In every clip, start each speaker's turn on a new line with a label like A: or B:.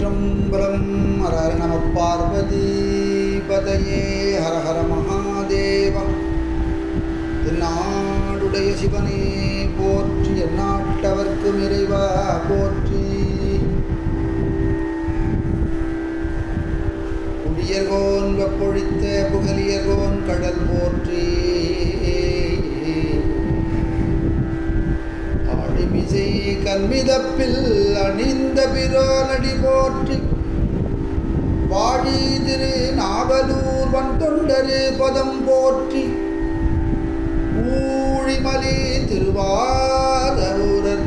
A: திருச்சிற்றம்பலம் ஹர ஹர நம பார்வதி பதையே ஹர ஹர மகாதேவா திருநாடுடைய சிவனே போற்றி எந்நாட்டவர்க்கும் இறைவா போற்றி குடியர்கோன் வெப்பொழித்த புகலியர்கோன் கடல் போற்றி ஆழிமிசை கல்மிதப்பில் அணிந்த பிரோனடி போற்றி வாழி திரு நாவலூர் வன் தொண்டரு பதம் போற்றி ஊழிமலி திருவாதூரர்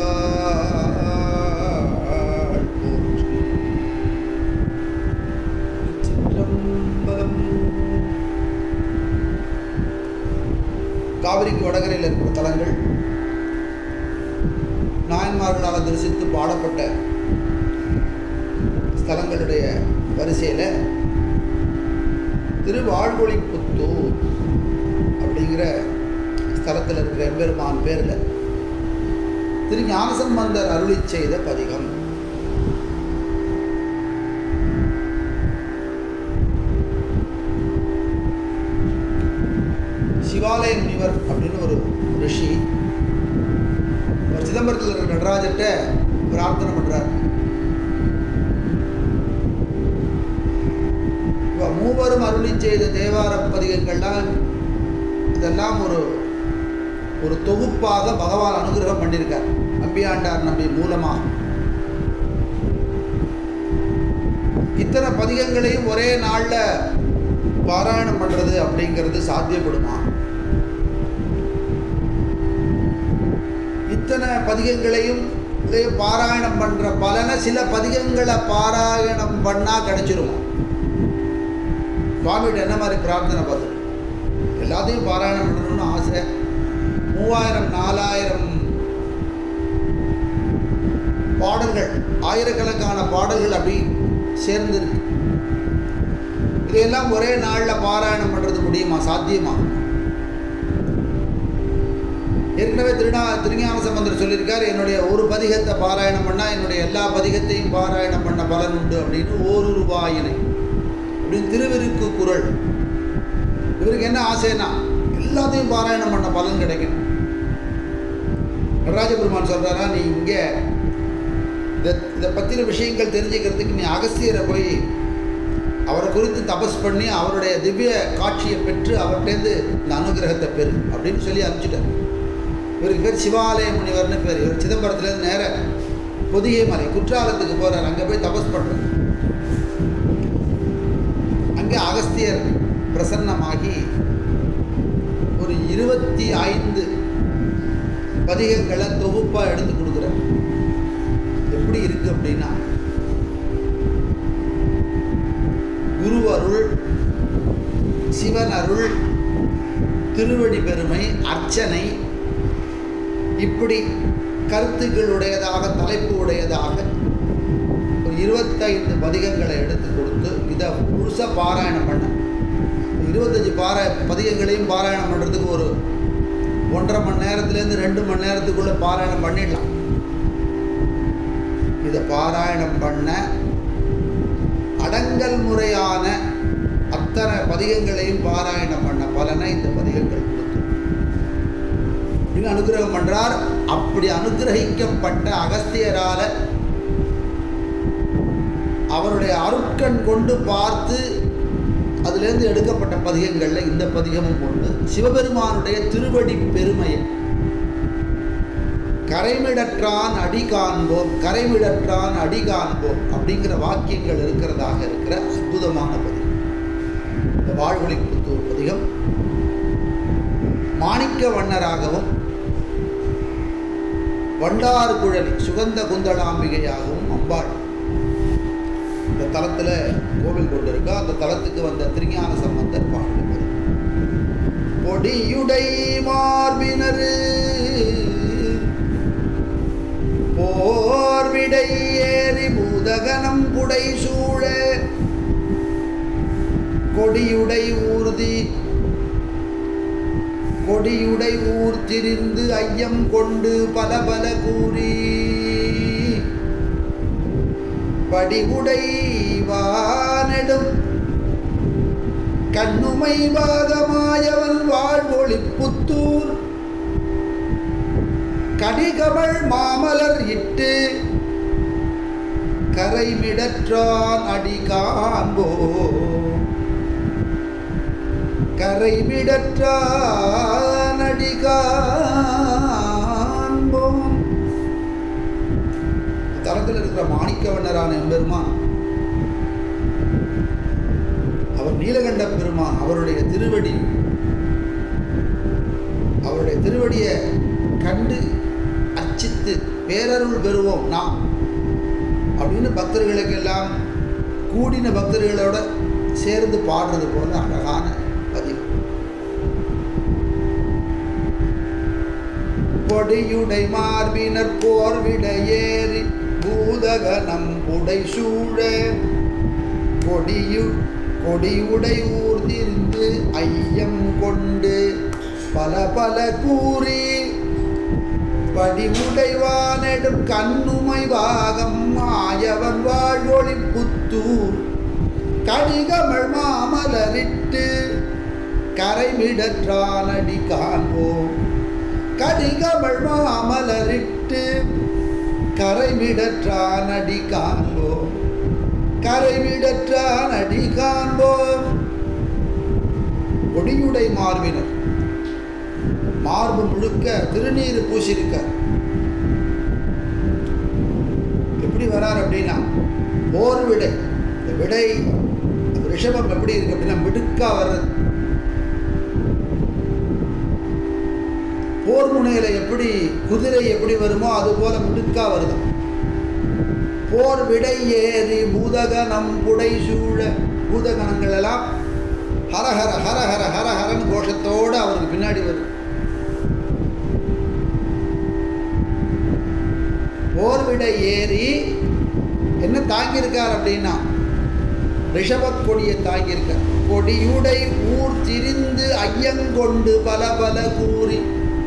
A: திருத்தாள் போற்றி சிற்றம்பலம் காவிரிக்கு வடகரையில் இருக்கிற தலங்கள் நாயன்மார்களால் தரிசித்து பாடப்பட்ட ஸ்தலங்களுடைய வரிசையில் திருவாழ்வொழிப்புத்தூர் அப்படிங்கிற ஸ்தலத்தில் இருக்கிற எம்பெருமான் பேரில் திரு ஞானசம்பந்தர் அருளி செய்த பதிகம் சிவாலய முனிவர் அப்படின்னு ஒரு ரிஷி அவர் சிதம்பரத்தில் இருக்கிற நடராஜர்கிட்ட பிரார்த்தனை பண்ணுறார் இப்போ மூவரும் அருளி செய்த தேவார பதிகங்கள்லாம் இதெல்லாம் ஒரு ஒரு தொகுப்பாக பகவான் அனுகிரகம் பண்ணியிருக்கார் நம்பியாண்டார் நம்பி மூலமாக இத்தனை பதிகங்களையும் ஒரே நாளில் பாராயணம் பண்ணுறது அப்படிங்கிறது சாத்தியப்படுமா இத்தனை பதிகங்களையும் பாராயணம் பண்ணுற பலனை சில பதிகங்களை பாராயணம் பண்ணால் கிடைச்சிருமா சுவாமிகிட்ட என்ன மாதிரி பிரார்த்தனை பார்த்து எல்லாத்தையும் பாராயணம் பண்ணணும்னு ஆசை மூவாயிரம் நாலாயிரம் பாடல்கள் ஆயிரக்கணக்கான பாடல்கள் அப்படி சேர்ந்துருக்கு இதையெல்லாம் ஒரே நாளில் பாராயணம் பண்ணுறது முடியுமா சாத்தியமா ஏற்கனவே திருநா திருஞான சம்பந்தர் சொல்லியிருக்கார் என்னுடைய ஒரு பதிகத்தை பாராயணம் பண்ணால் என்னுடைய எல்லா பதிகத்தையும் பாராயணம் பண்ண பலன் உண்டு அப்படின்னு ஓரு ரூபாயினை அப்படின்னு திருவிருக்கு குரல் இவருக்கு என்ன ஆசைன்னா எல்லாத்தையும் பாராயணம் பண்ண பலன் கிடைக்கும் நடராஜ பெருமான் சொல்கிறாரா நீ இங்கே இதை இதை பற்றின விஷயங்கள் தெரிஞ்சுக்கிறதுக்கு நீ அகஸ்தியரை போய் அவரை குறித்து தபஸ் பண்ணி அவருடைய திவ்ய காட்சியை பெற்று அவர்கிட்டேருந்து இந்த அனுகிரகத்தை பெறு அப்படின்னு சொல்லி அனுப்பிச்சிட்டார் இவருக்கு பேர் சிவாலய முனிவர்னு பேர் இவர் சிதம்பரத்துலேருந்து நேர பொதிகை மலை குற்றாலத்துக்கு போகிறார் அங்கே போய் தபஸ் பண்ணுறார் அங்கே அகஸ்தியர் பிரசன்னமாகி ஒரு இருபத்தி ஐந்து பதிகங்களை தொகுப்பாக எடுத்து கொடுக்குறார் எப்படி இருக்கு அப்படின்னா குரு அருள் சிவன் அருள் திருவடி பெருமை அர்ச்சனை இப்படி கருத்துக்கள் உடையதாக தலைப்பு உடையதாக ஒரு இருபத்தைந்து பதிகங்களை எடுத்து கொடுத்து இதை முழுசாக பாராயணம் பண்ண இருபத்தஞ்சி பாரா பதிகங்களையும் பாராயணம் பண்ணுறதுக்கு ஒரு ஒன்றரை மணி நேரத்துலேருந்து ரெண்டு மணி நேரத்துக்குள்ளே பாராயணம் பண்ணிடலாம் இதை பாராயணம் பண்ண அடங்கல் முறையான அத்தனை பதிகங்களையும் பாராயணம் பண்ண பலனை இந்த பதிகங்கள் கொடுத்து இன்னும் அனுகிரகம் பண்ணுறார் அப்படி அனுகிரகிக்கப்பட்ட அகஸ்தியரால அவருடைய அருட்கண் கொண்டு பார்த்து அதுலேருந்து எடுக்கப்பட்ட பதிகங்களில் இந்த பதிகமும் ஒன்று சிவபெருமானுடைய திருவடி பெருமையை கரைமிடற்றான் அடி காண்போம் கரைமிடற்றான் அடி காண்போம் அப்படிங்கிற வாக்கியங்கள் இருக்கிறதாக இருக்கிற அற்புதமான பதிகம் இந்த வாழ்வொளி புத்தூர் பதிகம் மாணிக்க வண்ணராகவும் வண்டாறு குழலி சுகந்த குந்தளாம்பிகையாகவும் அம்பாள் இந்த தலத்தில் கோவில் கொண்டு இருக்கா அந்த தலத்துக்கு வந்த திருஞான சம்பந்தர் பாடுகிறது பொடியுடை மார்பினரு போர்விடை ஏறி பூதகனம் குடை சூழ கொடியுடை ஊர்தி கொடியுடை ஊர் திரிந்து ஐயம் கொண்டு பல பல கூறி படிவுடைவானெடும் கண்ணுமை பாகமாயவன் வாழ்வொளி புத்தூர் கடிகமள் மாமலர் இட்டு கரைமிடற்றான் அடி காண்போ கரைமிடற்றான் அடி காண்போம் தலத்தில் இருக்கிற மாணிக்கவண்ணரான எம்பெருமான் அவர் நீலகண்ட பெருமான் அவருடைய திருவடி அவருடைய திருவடியை கண்டு அர்ச்சித்து பேரருள் பெறுவோம் நாம் அப்படின்னு பக்தர்களுக்கெல்லாம் கூடின பக்தர்களோட சேர்ந்து பாடுறது போல அழகான பதிவு பொடியுடை மார்பினர் போர்விட ஏறி பூதகனம் புடை சூழ கொடியு கொடியுடை ஊர்திருந்து ஐயம் கொண்டு பல பல கூறி படிவுடைவானெடும் கண்ணுமை வாகம் மாயவன் வாழ்வொளி புத்தூர் கடிகமள் மாமலரிட்டு கரைமிடற்றானடி காண்போம் கடிகமள் மாமலரிட்டு கரைமிடற்றானடி காண்போம் கரைமிடற்றானடி காண்போம் கொடியுடை மார்பினர் மார்பு முழுக்க திருநீர் பூசியிருக்கார் எப்படி வரார் அப்படின்னா போர் விடை இந்த விடை அந்த ரிஷபம் எப்படி இருக்கு அப்படின்னா மிடுக்கா வர்றது போர் முனையில எப்படி குதிரை எப்படி வருமோ அது போல மிடுக்கா வருது போர் விடை ஏறி பூதகனம் புடை சூழ பூதகணங்கள் எல்லாம் ஹரஹர ஹரஹர ஹரஹரன் கோஷத்தோடு அவருக்கு பின்னாடி வரும் போர்விடை ஏறி என்ன தாங்கியிருக்கார் அப்படின்னா ரிஷபக் கொடியை தாங்கியிருக்கார் கொடியுடை ஊர் திரிந்து ஐயங்கொண்டு பல பல கூறி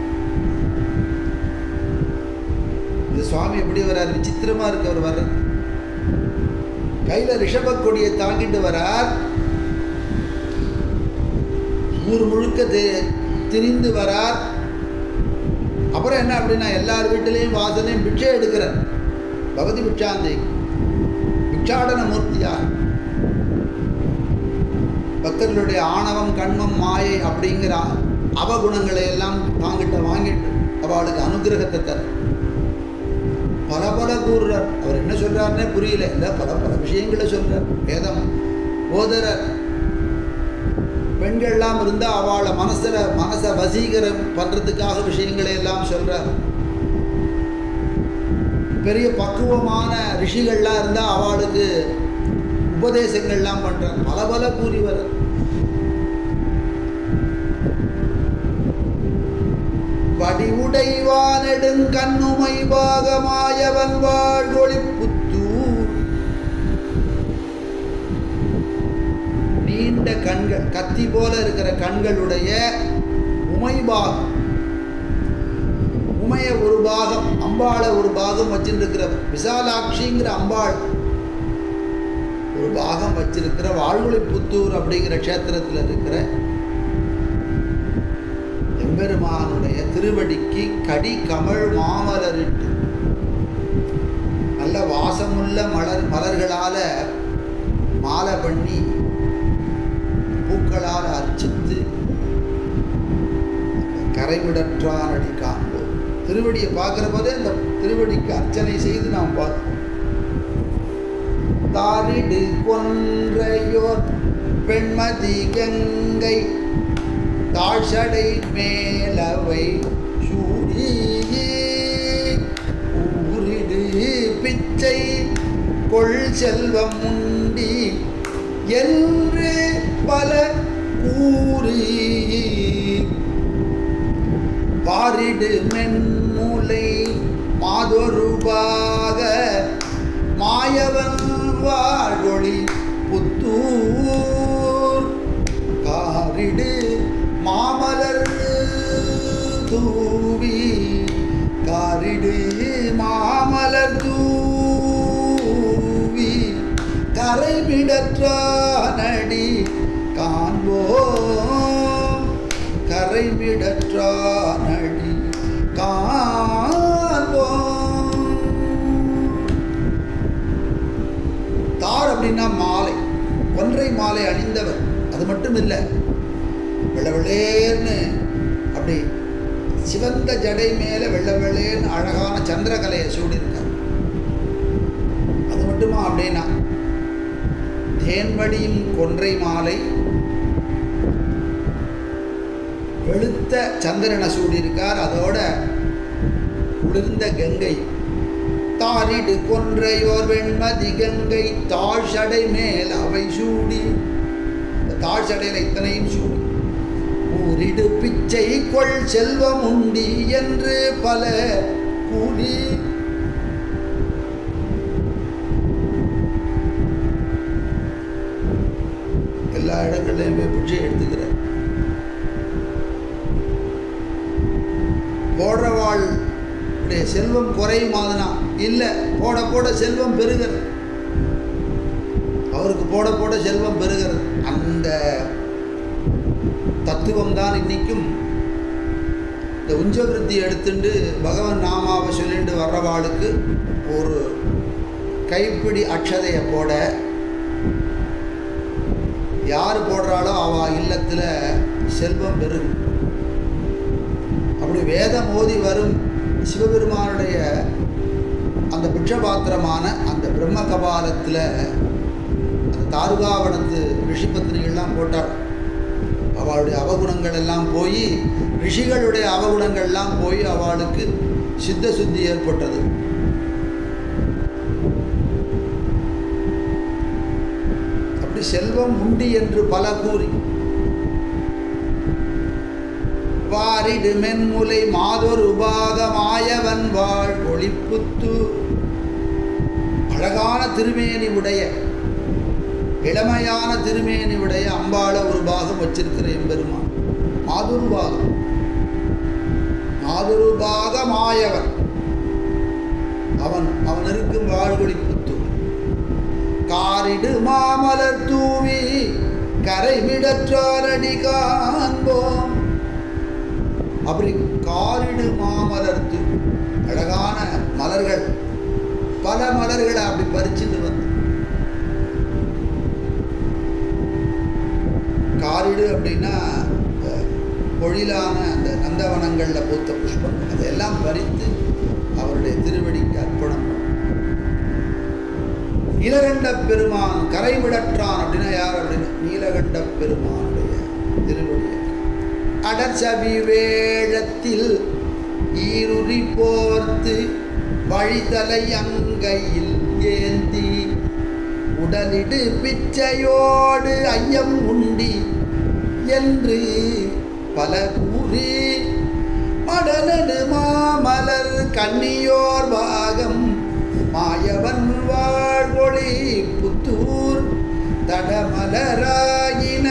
A: இந்த சுவாமி எப்படி வர்றார் விசித்திரமா இருக்கு அவர் வர்றது கையில ரிஷபக் கொடியை தாங்கிட்டு வரார் ஊர் முழுக்க தி- திரிந்து வரார் அப்புறம் என்ன அப்படின்னா எல்லார் வீட்டிலையும் வாசலையும் பிட்சை எடுக்கிறார் பகவதி பிட்சாந்தி பிட்சாடன மூர்த்தியார் பக்தர்களுடைய ஆணவம் கண்மம் மாயை அப்படிங்கிற அவகுணங்களை எல்லாம் தாங்கிட்ட வாங்கிட்டு அவளுக்கு அனுகிரகத்தை தர பல பல கூறுறார் அவர் என்ன சொல்றாருன்னே புரியல இல்லை பல பல விஷயங்களை சொல்றார் வேதம் ஓதரர் பெண்கள்லாம் இருந்தால் அவளை மனசில் மனசை வசீகரம் பண்ணுறதுக்காக விஷயங்களை எல்லாம் சொல்கிறார் பெரிய பக்குவமான ரிஷிகள்லாம் இருந்தால் அவளுக்கு உபதேசங்கள்லாம் பண்ணுறார் பல பல கூறி வர வடிவுடைவானெடுங் கண்ணுமை பாகமாயவன் வாழ்வொளி புத்தூர் நீண்ட கண்கள் கத்தி போல இருக்கிற கண்களுடைய உமைபாகம் உமைய ஒரு பாகம் அம்பாளை ஒரு பாகம் வச்சுருக்கிற விசாலாட்சிங்கிற அம்பாள் ஒரு பாகம் வச்சிருக்கிற வாழ்வொளி புத்தூர் அப்படிங்கிற க்ஷேத்திரத்தில் இருக்கிற எம்பெருமானுடைய திருவடிக்கு கடி கமழ் மாமலரிட்டு நல்ல வாசமுள்ள மலர் மலர்களால மாலை பண்ணி பூக்களால் அர்ச்சித்து கரைவிடற்றான் அடி காண்போம் திருவடியை பார்க்குற போதே இந்த திருவடிக்கு அர்ச்சனை செய்து நாம் பார்த்தோம் தாரிடு கொன்றையோர் பெண்மதி கங்கை தாழ்சடை மேலவை சூடி ஊரிடு பிச்சை கொள் செல்வம் உண்டி என்று பல கூறி பாரிடு மென்முலை மாதொருபாக மாயவன் வாழ்வொளி புத்தூர் காரிடு மாமலர் தூவி காரிடு மாமலர் தூவி கரைமிடற்றானடி காண்போம் கரைமிடற்றானடி காண்போம் தார் அப்படின்னா மாலை ஒன்றை மாலை அணிந்தவர் அது மட்டும் இல்லை வெள்ளை வெள்ளேர்னு அப்படி சிவந்த ஜடை மேலே வெள்ளை வெள்ளேன்னு அழகான சந்திரகலையை சூடியிருக்கார் அது மட்டுமா அப்படின்னா தேன்வடியும் கொன்றை மாலை வெளுத்த சந்திரனை சூடியிருக்கார் அதோட குளிர்ந்த கங்கை தாரிடு கொன்றையோர் வெண்மதி கங்கை தாழ்சடை மேல் அவை சூடி இந்த தாழ்சடையில் இத்தனையும் சூடி ஊரிடு பிச்சை கொள் செல்வம் உண்டி என்று பல கூலி எல்லா இடங்கள்லையும் போய் பிச்சை எடுத்துக்கிறார் போடுறவாள் உடைய செல்வம் குறையுமாதுனா இல்லை போட போட செல்வம் பெருகிறது அவருக்கு போட போட செல்வம் பெருகிறது அந்த தத்துவம் தான் இன்னைக்கும் இந்த உஞ்சவிருத்தி எடுத்துட்டு பகவன் நாமாவை சொல்லிட்டு வர்றவாளுக்கு ஒரு கைப்பிடி அக்ஷதையை போட யார் போடுறாளோ அவள் இல்லத்தில் செல்வம் பெருகும் அப்படி வேதம் ஓதி வரும் சிவபெருமானுடைய அந்த பிட்சபாத்திரமான அந்த பிரம்ம கபாலத்தில் அந்த தாருகாவனத்து ரிஷிபத்தினிகள்லாம் போட்டாள் அவளுடைய அவகுணங்கள் எல்லாம் போய் ரிஷிகளுடைய அவகுணங்கள்லாம் போய் அவளுக்கு சித்த சுத்தி ஏற்பட்டது அப்படி செல்வம் உண்டி என்று பல கூறி வாரிடு மென்முலை மாதொரு உபாகமாயவன் வாழ் ஒளிப்புத்து அழகான திருமேனி உடைய இளமையான திருமேனி உடைய அம்பாள ஒரு பாகம் வச்சிருக்கிற எம்பெருமான் மாதுரு பாகம் மாதுரு பாகமாயவன் அவன் அவன் இருக்கும் வாழ்வொளி புத்து காரிடு மாமலர் தூவி கரைமிடற்றாரடி காண்போம் அப்படி காரிடு மாமலர் தூ அழகான மலர்கள் பல மலர்களை அப்படி பறிச்சுட்டு வந்து காரிடு அப்படின்னா இந்த பொழிலான அந்த நந்தவனங்களில் பூத்த புஷ்பங்கள் அதையெல்லாம் பறித்து அவருடைய திருவடிக்கு அர்ப்பணம் பண்ணணும். நீலகண்ட பெருமான் கரைவிடற்றான் அப்படின்னா யார் அப்படின்னு நீலகண்ட பெருமானுடைய திருவடி அடர்சவி வேழத்தில் ஈருரி போர்த்து வழிதலை அங்கையில் ஏந்தி உடலிடு பிச்சையோடு ஐயம் உண்டி என்று பல கூறி மடலடு மாமலர் கண்ணியோர் பாகம் மாயவன் வாழ்வொளி புத்தூர் தடமலராயின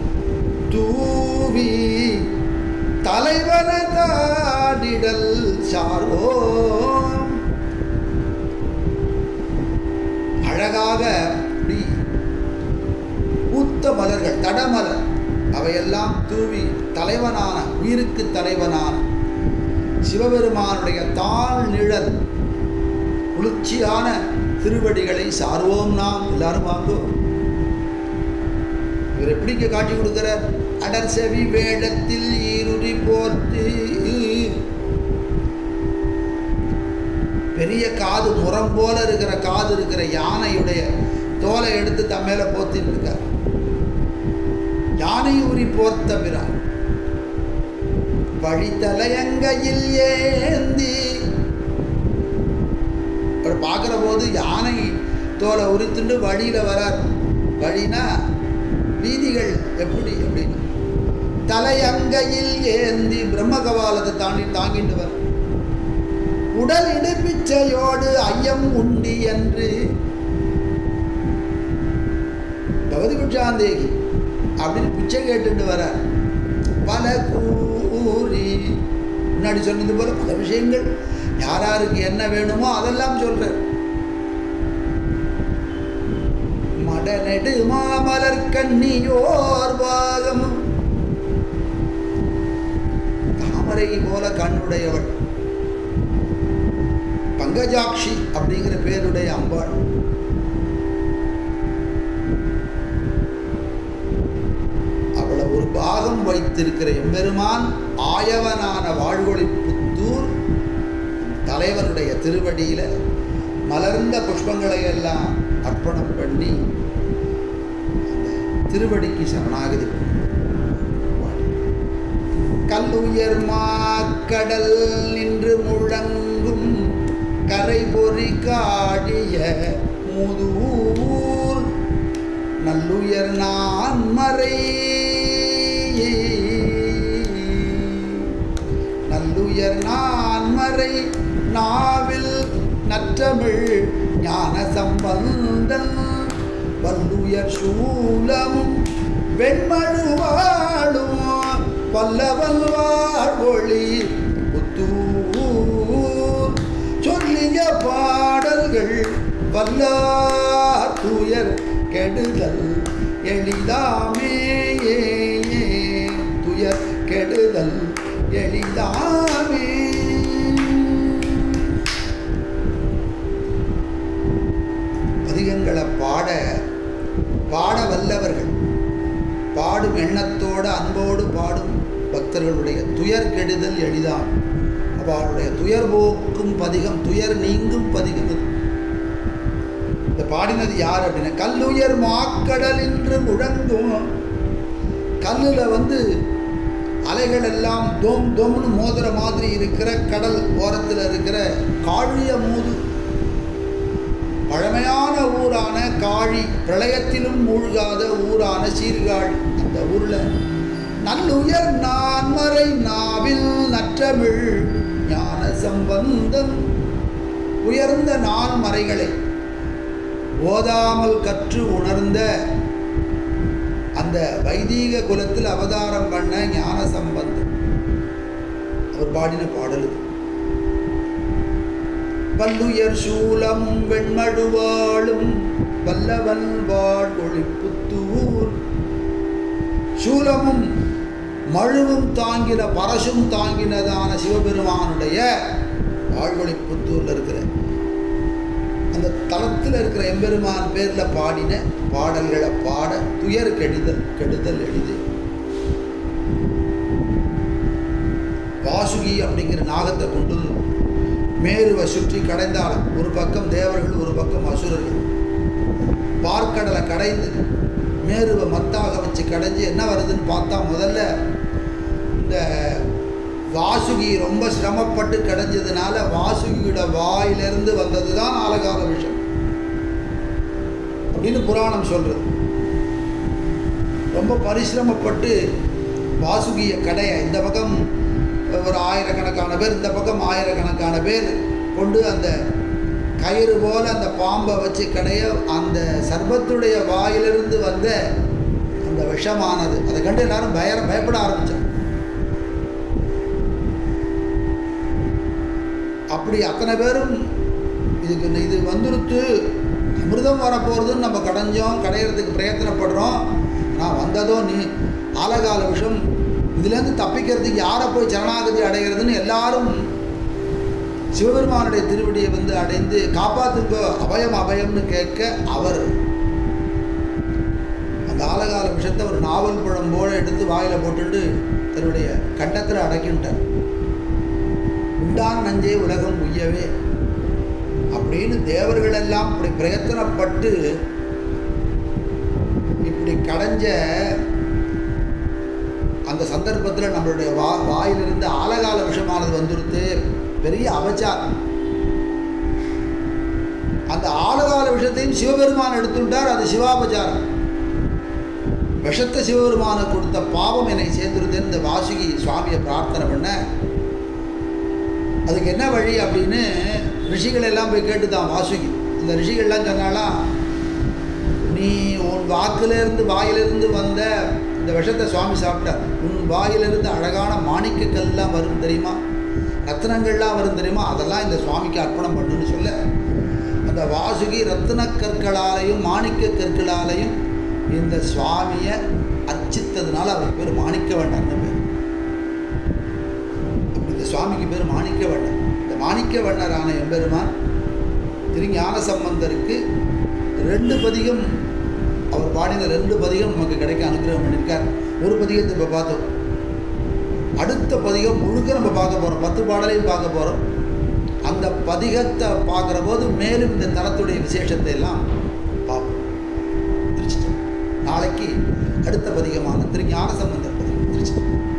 A: தூவி தலைவன தாடிடல் சாரோம் அழகாக இப்படி பூத்த மலர்கள் தடமலர் அவையெல்லாம் தூவி தலைவனான உயிருக்கு தலைவனான சிவபெருமானுடைய தாழ் நிழல் குளிர்ச்சியான திருவடிகளை சார்வோம் நாம் எல்லாரும் வாங்குவோம் இவர் எப்படி இங்க காட்சி கொடுக்கிறார் அடர் செவி வேடத்தில் ஈருரி போர்த்து பெரிய காது முரம் போல இருக்கிற காது இருக்கிற யானையுடைய தோலை எடுத்து தம் மேல போத்தின்னு இருக்கார் யானை உரி போர்த்த பிறான் வழித்தலையங்கையில் ஏந்தி அவர் பார்க்குற போது யானை தோலை உரித்துண்டு வழியில் வரார் வழினா வீதிகள் எப்படி அப்படின்னு தலையங்கையில் ஏந்தி பிரம்ம கபாலத்தை தாண்டி தாங்கிட்டு வர உடல் இடுப்பிச்சையோடு ஐயம் உண்டி என்று பகவதி பிச்சாந்தேகி அப்படின்னு பிச்சை கேட்டுட்டு வர பல கூறி முன்னாடி சொன்னது போல பல விஷயங்கள் யார் யாருக்கு என்ன வேணுமோ அதெல்லாம் சொல்றார் வடநெடு மாமலர் கண்ணியோர் பாகம் தாமரை போல கண்ணுடையவள் பங்கஜாட்சி அப்படிங்கிற பேருடைய அம்பாள் அவளை ஒரு பாகம் வைத்திருக்கிற எம்பெருமான் ஆயவனான வாழ்வொளி புத்தூர் தலைவனுடைய திருவடியில மலர்ந்த புஷ்பங்களை எல்லாம் அர்ப்பணம் பண்ணி அந்த திருவடிக்கு சரணாகதி கல்லுயர் மாக்கடல் நின்று முழங்கும் கரை பொறி காடிய முதூர் நல்லுயர் நான் மறை நல்லுயர் நான் மறை நாவில் நற்றமிழ் ஞான சம்பந்தன் வல்லுயர் சூலமும் வெண்மழுவாளும் வல்லவல் வாழ்வொளி புத்தூர் சொல்லிய பாடல்கள் வல்லார் துயர் கெடுதல் எளிதாமே துயர் கெடுதல் எளிதாமே பதிகங்களை பாட பாட வல்லவர்கள் பாடும் எண்ணத்தோடு அன்போடு பாடும் பக்தர்களுடைய துயர் கெடுதல் எளிதான் அவளுடைய துயர் போக்கும் பதிகம் துயர் நீங்கும் பதிகம் இது இந்த பாடினது யார் அப்படின்னா கல்லுயர் மாக்கடல் என்று முழங்கும் கல்லில் வந்து அலைகள் எல்லாம் தோம் தோம்னு மோதுற மாதிரி இருக்கிற கடல் ஓரத்தில் இருக்கிற காழிய மூது பழமையான ஊரான காழி பிரளயத்திலும் மூழ்காத ஊரான சீர்காழி அந்த ஊரில் நல்லுயர் நான்மறை நாவில் நற்றமிழ் ஞான சம்பந்தம் உயர்ந்த நான்மறைகளை ஓதாமல் கற்று உணர்ந்த அந்த வைதீக குலத்தில் அவதாரம் பண்ண ஞான சம்பந்தம் அவர் பாடின பாடல் இது. வல்லுயர் சூலமும் வெண்மழுவாளும் வல்லவன் வாழ்வொளி புத்தூர் சூலமும் மழுவும் தாங்கின பரசும் தாங்கினதான சிவபெருமானுடைய வாழ்வொளி புத்தூரில் இருக்கிற அந்த தளத்தில் இருக்கிற எம்பெருமான் பேரில் பாடின பாடல்களை பாட துயர் கெடுதல் கெடுதல் எளிது வாசுகி அப்படிங்கிற நாகத்தை கொண்டு மேருவை சுற்றி கடைந்தாலும் ஒரு பக்கம் தேவர்கள் ஒரு பக்கம் அசுரர்கள் பார்க்கடலை கடைந்து மேருவை மத்தாக வச்சு கடைஞ்சி என்ன வருதுன்னு பார்த்தா முதல்ல இந்த வாசுகி ரொம்ப சிரமப்பட்டு கடைஞ்சதுனால வாசுகியோட வாயிலிருந்து வந்தது தான் ஆலகால விஷம் அப்படின்னு புராணம் சொல்றது ரொம்ப பரிசிரமப்பட்டு வாசுகிய கடைய இந்த பக்கம் ஒரு ஆயிரக்கணக்கான பேர் இந்த பக்கம் ஆயிரக்கணக்கான பேர் கொண்டு அந்த கயிறு போல அந்த பாம்பை வச்சு கடைய அந்த சர்பத்துடைய வாயிலிருந்து வந்த அந்த விஷமானது அதை கண்டு எல்லாரும் பய பயப்பட ஆரம்பிச்சாங்க அப்படி அத்தனை பேரும் இதுக்கு இது வந்துருத்து அமிர்தம் வரப்போகிறதுன்னு நம்ம கடைஞ்சோம் கடையிறதுக்கு பிரயத்தனப்படுறோம் நான் வந்ததோ நீ ஆலகால விஷம் இதுலேருந்து தப்பிக்கிறதுக்கு யாரை போய் சரணாகதி அடைகிறதுன்னு எல்லாரும் சிவபெருமானுடைய திருவடியை வந்து அடைந்து காப்பாத்துக்கோ அபயம் அபயம்னு கேட்க அவர் அந்த ஆலகால விஷத்தை ஒரு நாவல் பழம் போல எடுத்து வாயில போட்டுட்டு தன்னுடைய கண்டத்தில் அடக்கின்ட்டார் உண்டான் நஞ்சே உலகம் உய்யவே அப்படின்னு தேவர்கள் எல்லாம் இப்படி பிரயத்தனப்பட்டு இப்படி கடைஞ்ச அந்த சந்தர்ப்பத்தில் நம்மளுடைய வா வாயிலிருந்து ஆலகால விஷமானது வந்துடுத்து பெரிய அபச்சாரம் அந்த ஆலகால விஷத்தையும் சிவபெருமான் எடுத்துட்டார் அது சிவாபச்சாரம் விஷத்தை சிவபெருமானை கொடுத்த பாவம் என்னை சேர்ந்துருதுன்னு இந்த வாசுகி சுவாமியை பிரார்த்தனை பண்ண அதுக்கு என்ன வழி அப்படின்னு ரிஷிகள் எல்லாம் போய் கேட்டுதான் வாசுகி இந்த ரிஷிகள்லாம் சொன்னாலாம் நீ உன் வாக்கிலிருந்து வாயிலிருந்து வந்த இந்த விஷத்தை சுவாமி சாப்பிட்டார் உன் வாயிலிருந்து அழகான மாணிக்க கல்லாம் வரும் தெரியுமா ரத்னங்கள்லாம் வரும் தெரியுமா அதெல்லாம் இந்த சுவாமிக்கு அர்ப்பணம் பண்ணுன்னு சொல்ல அந்த வாசு வாசுகி ரத்தின கற்களாலையும் மாணிக்க கற்களாலையும் இந்த சுவாமியை அர்ச்சித்ததுனால அவர் பேர் மாணிக்க வேண்டாம்னு பேர் அப்படி இந்த சுவாமிக்கு பேர் மாணிக்க வேண்டாம் இந்த மாணிக்க வண்ணரான எம்பெருமான் திருஞான சம்பந்தருக்கு ரெண்டு பதிகம் அவர் பாடின ரெண்டு பதிகம் நமக்கு கிடைக்க அனுகிரகம் பண்ணியிருக்கார் ஒரு பதிகத்தை இப்போ பார்த்தோம் அடுத்த பதிகம் முழுக்க நம்ம பார்க்க போகிறோம் பத்து பாடலையும் பார்க்க போகிறோம் அந்த பதிகத்தை பார்க்குற போது மேலும் இந்த தலத்துடைய விசேஷத்தை எல்லாம் பார்ப்போம் திருச்சி நாளைக்கு அடுத்த பதிகமான திரு ஞானசம்பந்தர் பதிகம் திருச்சி